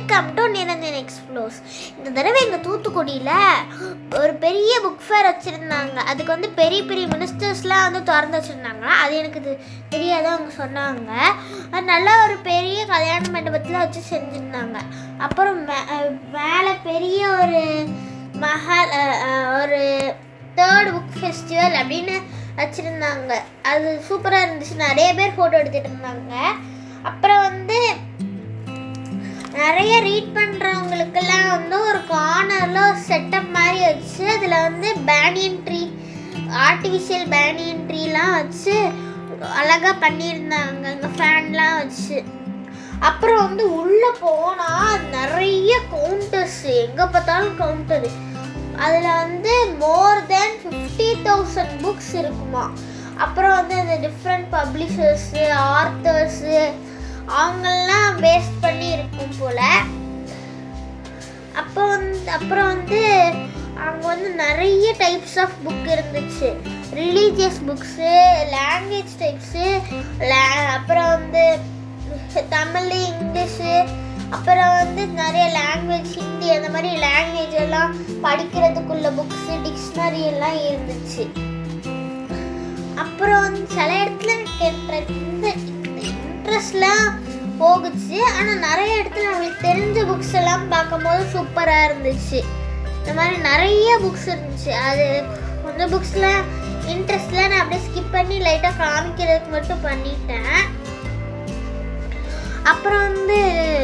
welcome to Niranjan explores இந்த தடவை எங்கள் தூத்துக்குடியில் ஒரு பெரிய புக் ஃபேர் வச்சுருந்தாங்க அதுக்கு வந்து பெரிய பெரிய மினிஸ்டர்ஸ்லாம் வந்து திறந்து வச்சுருந்தாங்க அது எனக்கு இது தெரியாத அவங்க சொன்னாங்க அது நல்லா ஒரு பெரிய கல்யாண மண்டபத்தில் வச்சு செஞ்சுருந்தாங்க அப்புறம் மே- அஹ் மேலே பெரிய ஒரு மஹால் அஹ், அஹ், ஒரு தேர்ட் புக் ஃபெஸ்டிவல் அப்படின்னு வச்சுருந்தாங்க அது சூப்பராக இருந்துச்சு நிறைய பேர் ஃபோட்டோ எடுத்துகிட்டு இருந்தாங்க அப்புறம் வந்து நிறைய ரீட் பண்ணுறவங்களுக்கெல்லாம் வந்து ஒரு கார்னரில் ஒரு செட்டப் மாதிரி வச்சு அதில் வந்து பேனியன் ட்ரீ ஆர்டிஃபிஷியல் பேனியன் ட்ரீலாம் வச்சு அழகாக பண்ணியிருந்தாங்க அங்கே ஃபேன்லாம் வச்சு அப்புறம் வந்து உள்ளே போனால் நிறைய கவுண்டர்ஸ் எங்கே பார்த்தாலும் கவுண்டரு அதில் வந்து more than fifty thousand books இருக்குமா அப்புறம் வந்து அந்த டிஃப்ரெண்ட் பப்ளிஷர்ஸு ஆர்த்தர்ஸு அவங்கெல்லாம் பேஸ்ட் பண்ணி இருக்கும் போல் அப்போ வந்து அப்புறம் வந்து அங்கே வந்து நிறைய டைப்ஸ் ஆஃப் புக் இருந்துச்சு ரிலீஜியஸ் புக்ஸு லாங்குவேஜ் டைப்ஸு அப்புறம் வந்து தமிழ் இங்கிலீஷு அப்புறம் வந்து நிறைய லாங்குவேஜ் ஹிந்தி அந்த மாதிரி லாங்குவேஜ் எல்லாம் படிக்கிறதுக்குள்ள புக்ஸு டிக்ஷனரி எல்லாம் இருந்துச்சு அப்புறம் வந்து சில இடத்துல எனக்கு இந்த இன்ட்ரெஸ்ட்லாம் போகுச்சு ஆனால் நிறைய இடத்துல நம்மளுக்கு தெரிஞ்ச புக்ஸ் எல்லாம் பார்க்கும்போது சூப்பராக இருந்துச்சு இந்த மாதிரி நிறைய புக்ஸ் இருந்துச்சு அது கொஞ்சம் புக்ஸ்லாம் இன்ட்ரெஸ்ட்லாம் நான் அப்படியே ஸ்கிப் பண்ணி லைட்டாக காமிக்கிறதுக்கு மட்டும் பண்ணிட்டேன் அப்புறம் வந்து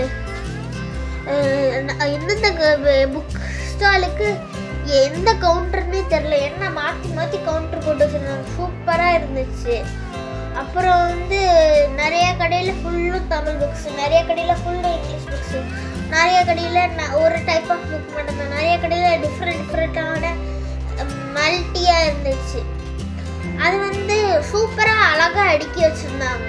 அஹ், ந- எந்தெந்த புக் ஸ்டாலுக்கு எந்த கவுண்டர்னே தெரில என்ன மாற்றி மாற்றி கவுண்டர் போட்டு வச்சுருந்தாங்க சூப்பராக இருந்துச்சு அப்புறம் வந்து நிறைய கடையில் ஃபுல்லும் தமிழ் புக்ஸ் நிறைய கடையில் ஃபுல்லும் இங்கிலீஷ் புக்ஸு நிறைய கடையில் ஒரு டைப் ஆஃப் புக் மட்டும்தான் நிறைய கடையில் டிஃப்ரெண்ட் டிஃப்ரெண்ட்டான மல்ட்டியாக இருந்துச்சு அது வந்து சூப்பராக அழகாக அடுக்கி வச்சுருந்தாங்க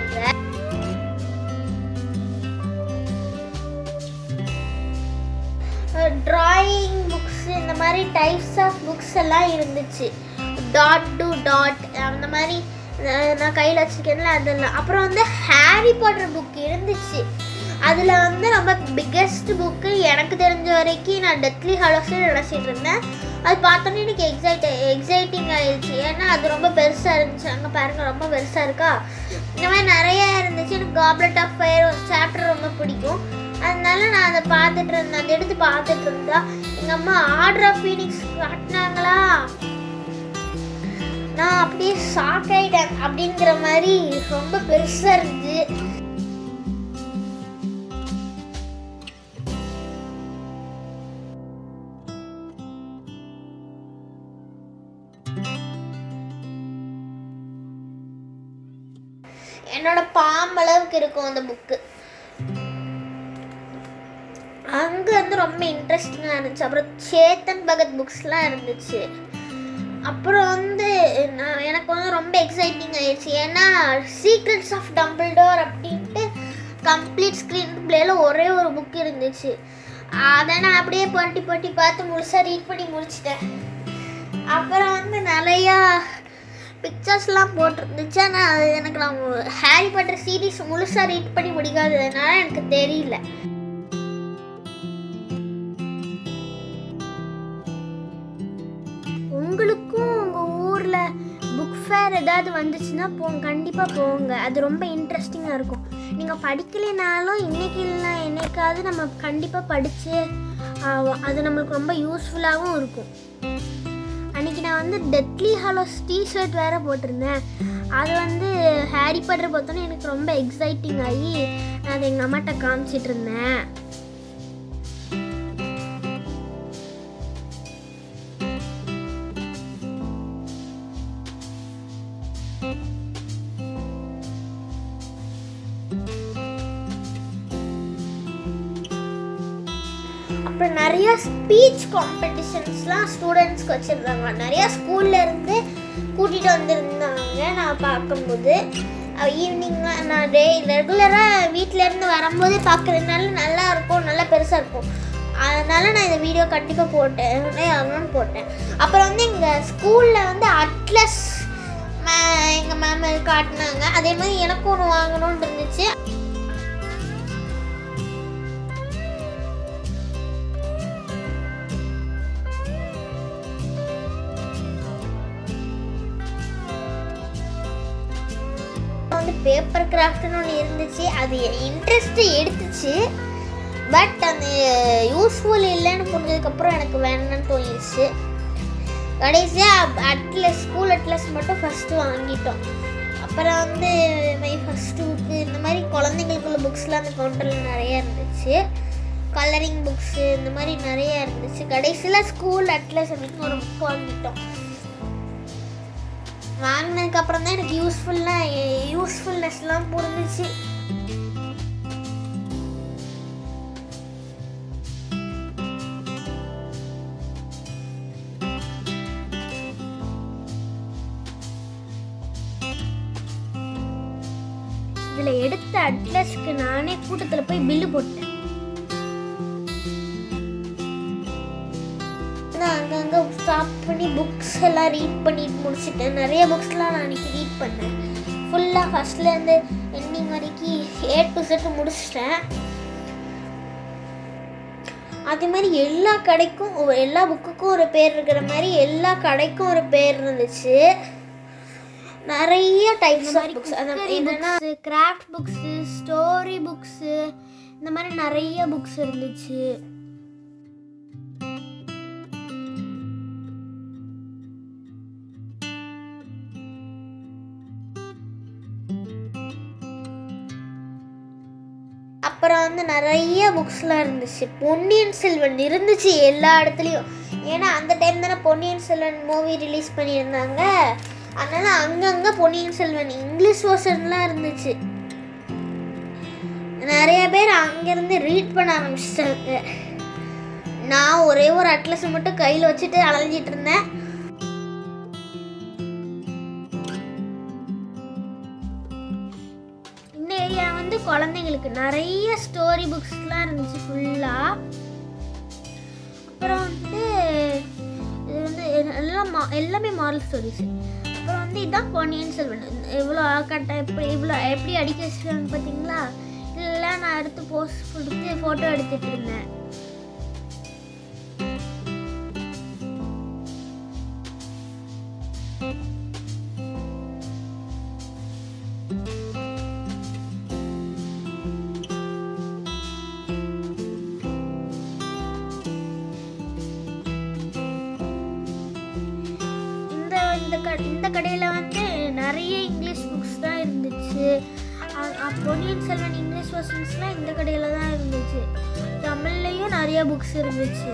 ட்ராயிங் புக்ஸ் இந்த மாதிரி டைப்ஸ் ஆஃப் புக்ஸ் எல்லாம் இருந்துச்சு டாட் டு டாட் அந்த மாதிரி அஹ், நான் கையில் வச்சுருக்கேன்ல அதெல்லாம் அப்புறம் வந்து ஹாரி பாட்டர் புக் இருந்துச்சு அதில் வந்து ரொம்ப பிக்கெஸ்ட் புக்கு எனக்கு தெரிஞ்ச வரைக்கும் நான் டெத்லி ஹாலோஸே நினச்சிட்டு இருந்தேன் அது பார்த்தோன்னே எனக்கு எக்ஸைட் எக்ஸைட்டிங் ஆயிடுச்சு ஏன்னா அது ரொம்ப பெருசாக இருந்துச்சு அங்கே பாருங்க ரொம்ப பெருசாக இருக்கா இந்த மாதிரி நிறைய இருந்துச்சு எனக்கு காப்லெட் ஆஃப் ஃபயர் ஒரு சாப்டர் ரொம்ப பிடிக்கும் அதனால நான் அதை பார்த்துட்டு இருந்தேன் அதை எடுத்து பார்த்துட்டு இருந்தா எங்கள் அம்மா ஆர்டர் ஆஃப் ஃபீனிக்ஸ் காட்டினாங்களா நான் அப்படியே ஷாக் ஆயிட்டேன் அப்படிங்கிற மாதிரி ரொம்ப பெருசாக இருந்துச்சு என்னோட பாம்பளவுக்கு இருக்கும் அந்த புக்கு அங்கே வந்து ரொம்ப இன்ட்ரெஸ்டிங்காக இருந்துச்சு அப்புறம் சேத்தன் பகத் புக்ஸ்லாம் இருந்துச்சு அப்புறம் வந்து நான் எனக்கு வந்து ரொம்ப எக்ஸைட்டிங் ஆயிடுச்சு ஏன்னா சீக்ரெட்ஸ் ஆஃப் டம்பிள்டோர் அப்படின்ட்டு கம்ப்ளீட் ஸ்க்ரீன் பிளேல ஒரே ஒரு புக் இருந்துச்சு அதை நான் அப்படியே பட்டி பட்டி பார்த்து முழுசாக ரீட் பண்ணி முடிச்சிட்டேன் அப்புறம் வந்து நிறையா பிக்சர்ஸ்லாம் போட்டிருந்துச்சு ஆனால் அது எனக்கு நான் ஹாரி பாட்டர் சீரீஸ் முழுசாக ரீட் பண்ணி முடிக்காததுனால எனக்கு தெரியல உங்களுக்கும் உங்கள் ஊரில் புக் ஃபேர் ஏதாவது வந்துச்சுன்னா போங்க கண்டிப்பாக போங்க அது ரொம்ப இன்ட்ரெஸ்டிங்காக இருக்கும் நீங்கள் படிக்கலைனாலும் இன்னைக்கு இல்லைனா என்னைக்காவது நம்ம கண்டிப்பாக படித்து அது நம்மளுக்கு ரொம்ப யூஸ்ஃபுல்லாகவும் இருக்கும் அன்னைக்கு நான் வந்து டெத்லி ஹாலோஸ் டிஷர்ட் வேற போட்டிருந்தேன் அது வந்து ஹாரி பாட்டர் பார்த்தோன்னே எனக்கு ரொம்ப எக்ஸைட்டிங் ஆகி நான் அதை எங்கள் அம்மாட்ட காமிச்சிட்டு இருந்தேன் அப்புறம் நிறைய ஸ்பீச் காம்படிஷன்ஸ்லாம் ஸ்டூடெண்ட்ஸ்க்கு வச்சுருந்தாங்க நிறைய ஸ்கூல்ல இருந்து கூட்டிகிட்டு வந்திருந்தாங்க நான் பார்க்கும்போது ஈவினிங் நான் டே ரெகுலராக வீட்டிலேருந்து வரும்போதே பார்க்குறதுனால நல்லா இருக்கும் நல்லா பெருசாக இருக்கும் அதனால நான் இந்த வீடியோ கண்டிப்பாக போட்டேன் ஆகணும்னு போட்டேன் அப்புறம் வந்து எங்கள் ஸ்கூலில் வந்து அட்லஸ் எங்கள் மேம் காட்டினாங்க அதே மாதிரி எனக்கும் ஒன்று வாங்கணும்னு இருந்துச்சு பேப்பர் கிராஃப்ட்னு ஒன்று இருந்துச்சு அது இன்ட்ரெஸ்ட் எடுத்துச்சு பட் அந்த யூஸ்ஃபுல் இல்லைன்னு புரிஞ்சதுக்கப்புறம் எனக்கு வேணும்னு தோணிடுச்சு கடைசியாக அட்லஸ் ஸ்கூல் அட்லஸ் மட்டும் ஃபஸ்ட்டு வாங்கிட்டோம் அப்புறம் வந்து மை ஃபஸ்ட்டு புக்கு இந்த மாதிரி குழந்தைங்களுக்குள்ள புக்ஸ்லாம் அந்த கவுண்டரில் நிறைய இருந்துச்சு கலரிங் புக்ஸு இந்த மாதிரி நிறைய இருந்துச்சு கடைசியில் ஸ்கூல் அட்லஸ் அப்படின்னு ஒரு புக் வாங்கிட்டோம் வாங்கினதுக்கு அப்புறம் தான் எனக்கு யூஸ்ஃபுல்லாக யூஸ்ஃபுல்னஸ்லாம் புரிஞ்சிச்சு இதில் எடுத்த அட்லஸ்க்கு நானே கூட்டத்தில் போய் பில்லு போட்டேன் நான் அங்கங்கே ஸ்டாப் பண்ணி புக்ஸ் எல்லாம் ரீட் பண்ணிட்டு முடிச்சிட்டேன் நிறைய புக்ஸ்லாம் நான் அன்றைக்கி ரீட் பண்ணேன் ஃபுல்லாக ஃபஸ்ட்லேருந்து எண்டிங் வரைக்கும் ஏ டு செட்டு முடிச்சிட்டேன் அதே மாதிரி எல்லா கடைக்கும் ஒரு- எல்லா புக்குக்கும் ஒரு பேர் இருக்கிற மாதிரி எல்லா கடைக்கும் ஒரு பேர் இருந்துச்சு நிறைய டைப்ஸ் ஆஃப் புக்ஸ் அந்த என்னன்னா கிராஃப்ட் புக்ஸு ஸ்டோரி புக்ஸு இந்த மாதிரி நிறைய புக்ஸ் இருந்துச்சு அப்புறம் வந்து நிறைய புக்ஸ்லாம் இருந்துச்சு பொன்னியின் செல்வன் இருந்துச்சு எல்லா இடத்துலையும் ஏன்னா அந்த டைம் தானே பொன்னியின் செல்வன் மூவி ரிலீஸ் பண்ணியிருந்தாங்க அதனால அங்கங்கே பொன்னியின் செல்வன் இங்கிலீஷ் வெர்ஷன்லாம் இருந்துச்சு நிறைய பேர் அங்கேருந்து ரீட் பண்ண ஆரம்பிச்சிட்டாங்க நான் ஒரே ஒரு அட்லஸை மட்டும் கையில் வச்சுட்டு அலைஞ்சிட்டு இருந்தேன் இந்த ஏரியா வந்து குழந்தைங்களுக்கு நிறைய ஸ்டோரி புக்ஸ்லாம் இருந்துச்சு ஃபுல்லாக அப்புறம் வந்து இது வந்து எல்லாம் மா எல்லாமே மாரல் ஸ்டோரிஸ் அப்புறம் வந்து இதுதான் பொன்னியின் செல்வன் எவ்வளோ கட்ட எப்படி இவ்வளோ எப்படி அடிக்க வச்சிருக்காங்க பார்த்தீங்களா இதெல்லாம் நான் எடுத்து போஸ்ட் கொடுத்து ஃபோட்டோ எடுத்துட்டு இருந்தேன் இந்த இந்த க இந்த கடையில் வந்து நிறைய இங்கிலீஷ் புக்ஸ் தான் இருந்துச்சு அ- அ- பொன்னியின் செல்வன் இங்கிலீஷ் வெர்ஷன்ஸ்லாம் இந்த கடையில் தான் இருந்துச்சு தமிழ்லேயும் நிறைய புக்ஸ் இருந்துச்சு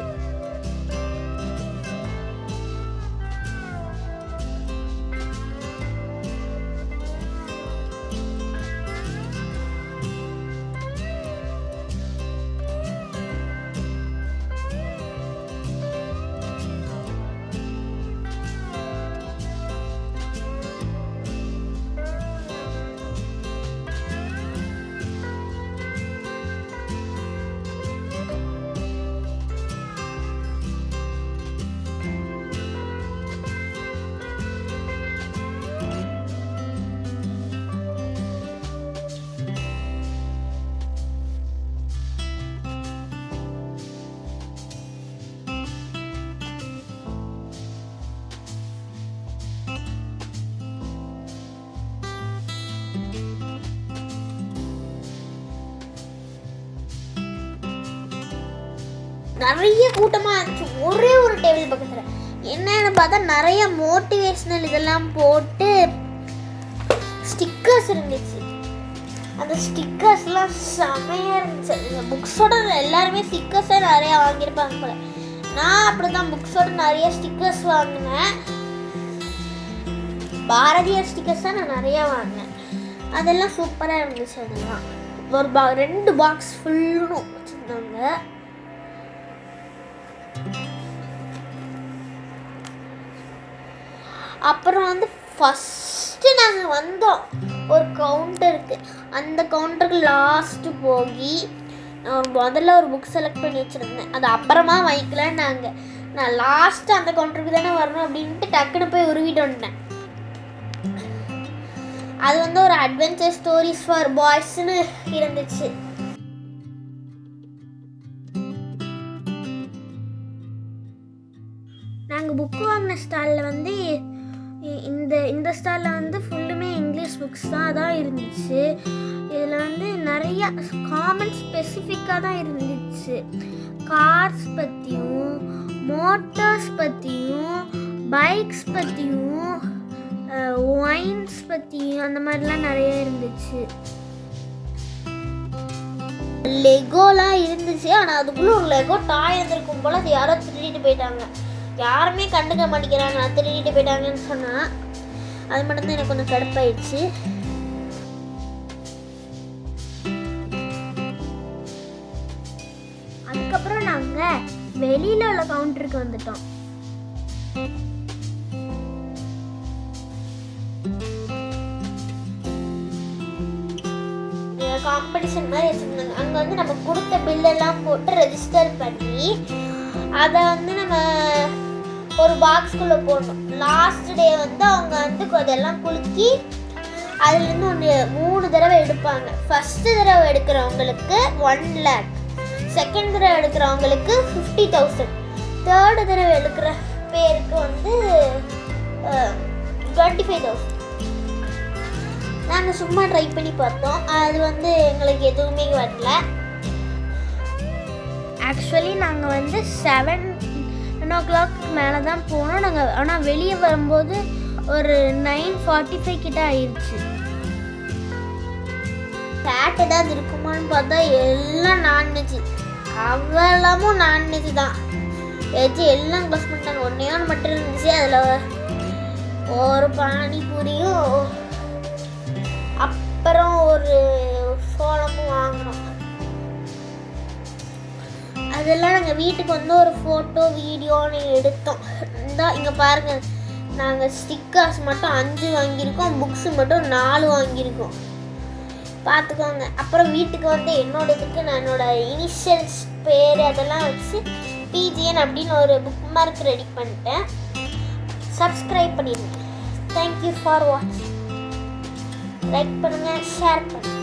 நிறைய கூட்டமாக இருந்துச்சு ஒரே ஒரு டேபிள் பக்கத்தில் என்னன்னு பார்த்தா நிறைய மோட்டிவேஷ்னல் இதெல்லாம் போட்டு ஸ்டிக்கர்ஸ் இருந்துச்சு அந்த ஸ்டிக்கர்ஸ்லாம் செமையாக இருந்துச்சு இந்த புக்ஸோட எல்லாருமே ஸ்டிக்கர்ஸே நிறையா வாங்கியிருப்பாங்க போல நான் அப்படி தான் புக்ஸோட நிறைய ஸ்டிக்கர்ஸ் வாங்கினேன் பாரதியார் ஸ்டிக்கர்ஸ் தான் நான் நிறையா வாங்கினேன் அதெல்லாம் சூப்பராக இருந்துச்சு அதெல்லாம் ஒரு பா ரெண்டு பாக்ஸ் ஃபுல்லும் வச்சுருந்தாங்க அப்புறம் வந்து ஃபஸ்ட்டு நாங்கள் வந்தோம் ஒரு கவுண்டருக்கு அந்த கவுண்டருக்கு லாஸ்ட்டு போய் நான் முதல்ல ஒரு புக் செலக்ட் பண்ணி வச்சுருந்தேன் அது அப்புறமா வாங்கிக்கலான்னு நாங்கள் நான் லாஸ்ட்டு அந்த கவுண்டருக்கு தானே வரணும் அப்படின்ட்டு டக்குன்னு போய் உருவிட்டு வந்துட்டேன் அது வந்து ஒரு அட்வென்ச்சர் ஸ்டோரிஸ் ஃபார் பாய்ஸ்னு இருந்துச்சு நாங்கள் புக்கு வாங்கின ஸ்டாலில் வந்து இ- இந்த இந்த ஸ்டாலில் வந்து ஃபுல்லுமே இங்கிலீஷ் புக்ஸ் தான் தான் இருந்துச்சு இதில் வந்து நிறைய காமன் ஸ்பெசிஃபிக்காக தான் இருந்துச்சு கார்ஸ் பற்றியும் மோட்டார்ஸ் பற்றியும் பைக்ஸ் பற்றியும் ஒயின்ஸ் பற்றியும் அந்த மாதிரிலாம் நிறைய இருந்துச்சு லெகோலாம் இருந்துச்சு ஆனால் அதுக்குள்ளே ஒரு லெகோ டாய் இருந்திருக்கும் போல் அது யாரோ திருடிட்டு போயிட்டாங்க யாருமே கண்டுக்க மாட்டேங்கிறாங்க நான் திருடிட்டு போயிட்டாங்கன்னு சொன்னால் அது மட்டும்தான் எனக்கு கொஞ்சம் கடுப்பாயிடுச்சு அதுக்கப்புறம் நாங்கள் வெளியில் உள்ள கவுண்டருக்கு வந்துட்டோம் காம்படிஷன் மாதிரி வச்சுருந்தாங்க அங்கே வந்து நம்ம கொடுத்த பில்லெல்லாம் போட்டு ரெஜிஸ்டர் பண்ணி அதை வந்து நம்ம ஒரு பாக்ஸ்குள்ளே போடணும் லாஸ்ட் டே வந்து அவங்க வந்து அதெல்லாம் குலுக்கி அதுலேருந்து ஒன்று மூணு தடவை எடுப்பாங்க ஃபஸ்ட்டு தடவை எடுக்கிறவங்களுக்கு ஒன் லேக் செகண்ட் தடவை எடுக்கிறவங்களுக்கு ஃபிஃப்டி தௌசண்ட் தேர்டு தடவை எடுக்கிற பேருக்கு வந்து டுவெண்ட்டி ஃபைவ் தௌசண்ட் நாங்கள் சும்மா ட்ரை பண்ணி பார்த்தோம் அது வந்து எங்களுக்கு எதுவுமே வரல ஆக்சுவலி நாங்கள் வந்து செவன் ஓ கிளாக் மேலே தான் போனோம் நாங்கள் ஆனால் வெளியே வரும்போது ஒரு நைன் ஃபார்ட்டி ஃபைவ் கிட்ட ஆயிடுச்சு ஃபேட் ஏதாவது இருக்குமான்னு பார்த்தா எல்லாம் நான்வெஜ் அவ்வளவும் நான்வெஜ் தான் வெஜ் எல்லாம் க்ளோஸ் பண்ணிட்டாங்க ஒன்றே ஒன்று மட்டும் இருந்துச்சு அதில் ஒரு பானிபூரியும் அப்புறம் ஒரு சோளமும் வாங்கினோம் அதெல்லாம் நாங்கள் வீட்டுக்கு வந்து ஒரு ஃபோட்டோ வீடியோன்னு எடுத்தோம் இந்த இங்கே பாருங்கள் நாங்கள் ஸ்டிக்கர்ஸ் மட்டும் அஞ்சு வாங்கியிருக்கோம் புக்ஸ் மட்டும் நாலு வாங்கியிருக்கோம் பார்த்துக்கோங்க அப்புறம் வீட்டுக்கு வந்து என்னோட இதுக்கு நான் என்னோட இனிஷியல்ஸ் பேர் அதெல்லாம் வச்சு பிஜிஎன் அப்படின்னு ஒரு புக் மார்க் ரெடி பண்ணிட்டேன் சப்ஸ்கிரைப் பண்ணிடுங்க தேங்க்யூ ஃபார் வாட்சிங் லைக் பண்ணுங்கள் ஷேர் பண்ணுங்கள்